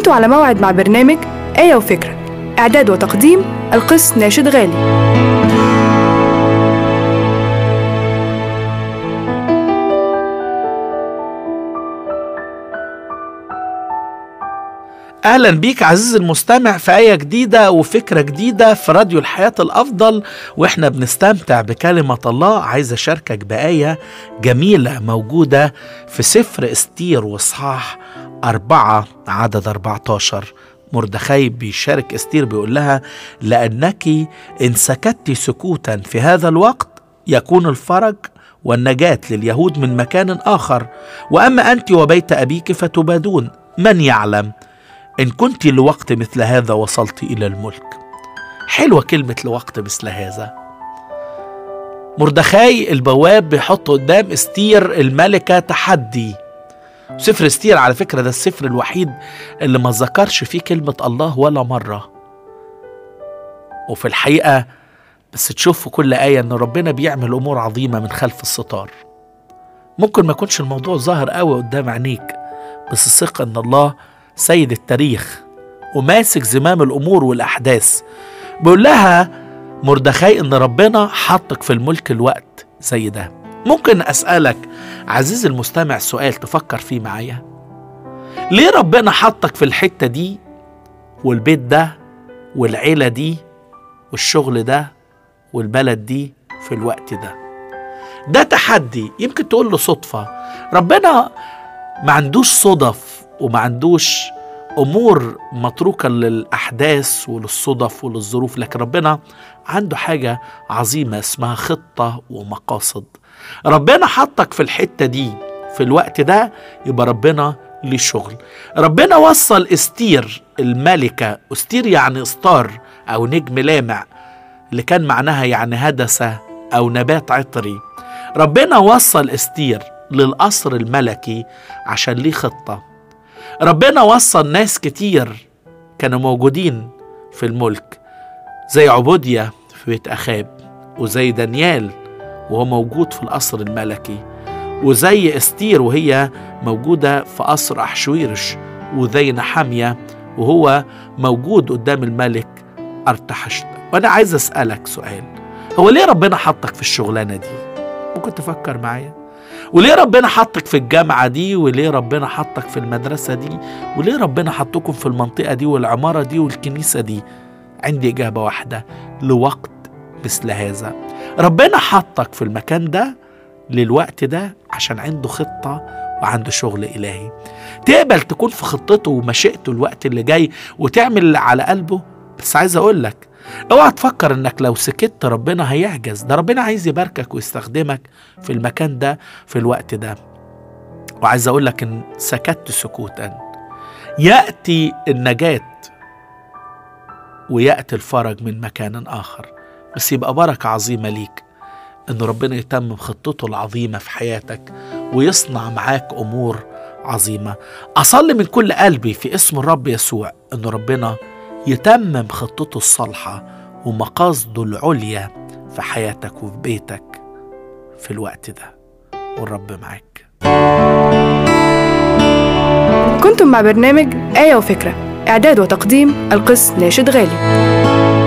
كنتوا على موعد مع برنامج آية وفكرة إعداد وتقديم القس ناشد غالي اهلا بيك عزيزي المستمع في ايه جديده وفكره جديده في راديو الحياه الافضل واحنا بنستمتع بكلمه الله عايز اشاركك بايه جميله موجوده في سفر استير واصحاح أربعة عدد 14 مردخي بيشارك استير بيقول لها لأنك إن سكت سكوتا في هذا الوقت يكون الفرج والنجاة لليهود من مكان آخر وأما أنت وبيت أبيك فتبادون من يعلم إن كنت لوقت مثل هذا وصلت إلى الملك حلوة كلمة لوقت مثل هذا مردخاي البواب بيحط قدام استير الملكة تحدي سفر استير على فكرة ده السفر الوحيد اللي ما ذكرش فيه كلمة الله ولا مرة وفي الحقيقة بس تشوف في كل آية إن ربنا بيعمل أمور عظيمة من خلف الستار ممكن ما يكونش الموضوع ظاهر قوي قدام عينيك بس الثقة إن الله سيد التاريخ وماسك زمام الامور والاحداث بيقول لها مردخاي ان ربنا حطك في الملك الوقت زي ده ممكن اسالك عزيزي المستمع سؤال تفكر فيه معايا ليه ربنا حطك في الحته دي والبيت ده والعيله دي والشغل ده والبلد دي في الوقت ده ده تحدي يمكن تقول له صدفه ربنا ما عندوش صدف وما عندوش امور متروكه للاحداث وللصدف وللظروف لكن ربنا عنده حاجه عظيمه اسمها خطه ومقاصد ربنا حطك في الحته دي في الوقت ده يبقى ربنا ليه شغل ربنا وصل استير الملكه استير يعني استار او نجم لامع اللي كان معناها يعني هدسه او نبات عطري ربنا وصل استير للقصر الملكي عشان ليه خطه ربنا وصل ناس كتير كانوا موجودين في الملك زي عبودية في بيت أخاب وزي دانيال وهو موجود في القصر الملكي وزي استير وهي موجودة في قصر أحشويرش وزي نحامية وهو موجود قدام الملك أرتحشت وأنا عايز أسألك سؤال هو ليه ربنا حطك في الشغلانة دي؟ ممكن تفكر معايا؟ وليه ربنا حطك في الجامعة دي وليه ربنا حطك في المدرسة دي وليه ربنا حطكم في المنطقة دي والعمارة دي والكنيسة دي عندي إجابة واحدة لوقت مثل هذا ربنا حطك في المكان ده للوقت ده عشان عنده خطة وعنده شغل إلهي تقبل تكون في خطته ومشيئته الوقت اللي جاي وتعمل اللي على قلبه بس عايز أقول لك اوعى تفكر انك لو سكت ربنا هيعجز ده ربنا عايز يباركك ويستخدمك في المكان ده في الوقت ده وعايز اقول لك ان سكت سكوتا ياتي النجاه وياتي الفرج من مكان اخر بس يبقى بركه عظيمه ليك ان ربنا يتمم خطته العظيمه في حياتك ويصنع معاك امور عظيمه اصلي من كل قلبي في اسم الرب يسوع ان ربنا يتمم خطته الصالحة ومقاصده العليا في حياتك وفي بيتك في الوقت ده والرب معاك كنتم مع برنامج آية وفكرة إعداد وتقديم القس ناشد غالي